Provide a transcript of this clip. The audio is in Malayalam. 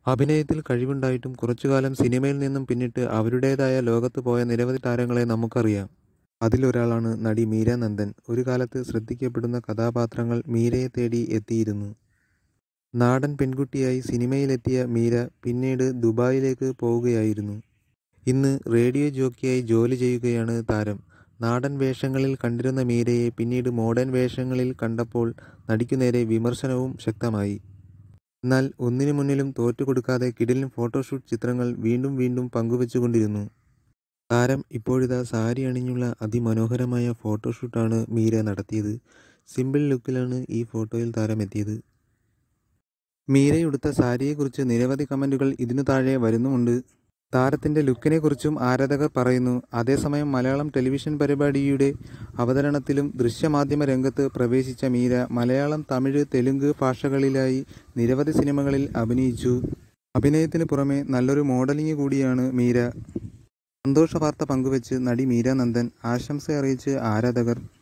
അഭിനയത്തിൽ കഴിവുണ്ടായിട്ടും കുറച്ചുകാലം സിനിമയിൽ നിന്നും പിന്നിട്ട് അവരുടേതായ ലോകത്ത് പോയ നിരവധി താരങ്ങളെ നമുക്കറിയാം അതിലൊരാളാണ് നടി മീര നന്ദൻ ഒരു കാലത്ത് ശ്രദ്ധിക്കപ്പെടുന്ന കഥാപാത്രങ്ങൾ മീരയെ തേടി എത്തിയിരുന്നു നാടൻ പെൺകുട്ടിയായി സിനിമയിലെത്തിയ മീര പിന്നീട് ദുബായിലേക്ക് പോവുകയായിരുന്നു ഇന്ന് റേഡിയോ ജോക്കിയായി ജോലി ചെയ്യുകയാണ് താരം നാടൻ വേഷങ്ങളിൽ കണ്ടിരുന്ന മീരയെ പിന്നീട് മോഡേൺ വേഷങ്ങളിൽ കണ്ടപ്പോൾ നടിക്കു നേരെ വിമർശനവും ശക്തമായി എന്നാൽ ഒന്നിനു മുന്നിലും തോറ്റുകൊടുക്കാതെ കിടിലൻ ഫോട്ടോഷൂട്ട് ചിത്രങ്ങൾ വീണ്ടും വീണ്ടും പങ്കുവച്ചുകൊണ്ടിരുന്നു താരം ഇപ്പോഴിതാ സാരി അണിഞ്ഞുള്ള അതിമനോഹരമായ ഫോട്ടോഷൂട്ടാണ് മീര നടത്തിയത് സിമ്പിൾ ലുക്കിലാണ് ഈ ഫോട്ടോയിൽ താരം എത്തിയത് മീരയുടുത്ത സാരിയെക്കുറിച്ച് നിരവധി കമൻറ്റുകൾ ഇതിനു താഴെ വരുന്നുമുണ്ട് താരത്തിൻ്റെ ലുക്കിനെക്കുറിച്ചും ആരാധകർ പറയുന്നു അതേസമയം മലയാളം ടെലിവിഷൻ പരിപാടിയുടെ അവതരണത്തിലും ദൃശ്യമാധ്യമ രംഗത്ത് പ്രവേശിച്ച മീര മലയാളം തമിഴ് തെലുങ്ക് ഭാഷകളിലായി നിരവധി സിനിമകളിൽ അഭിനയിച്ചു അഭിനയത്തിന് പുറമെ നല്ലൊരു മോഡലിംഗ് കൂടിയാണ് മീര സന്തോഷ വാർത്ത പങ്കുവച്ച് നടി മീര നന്ദൻ ആശംസ അറിയിച്ച് ആരാധകർ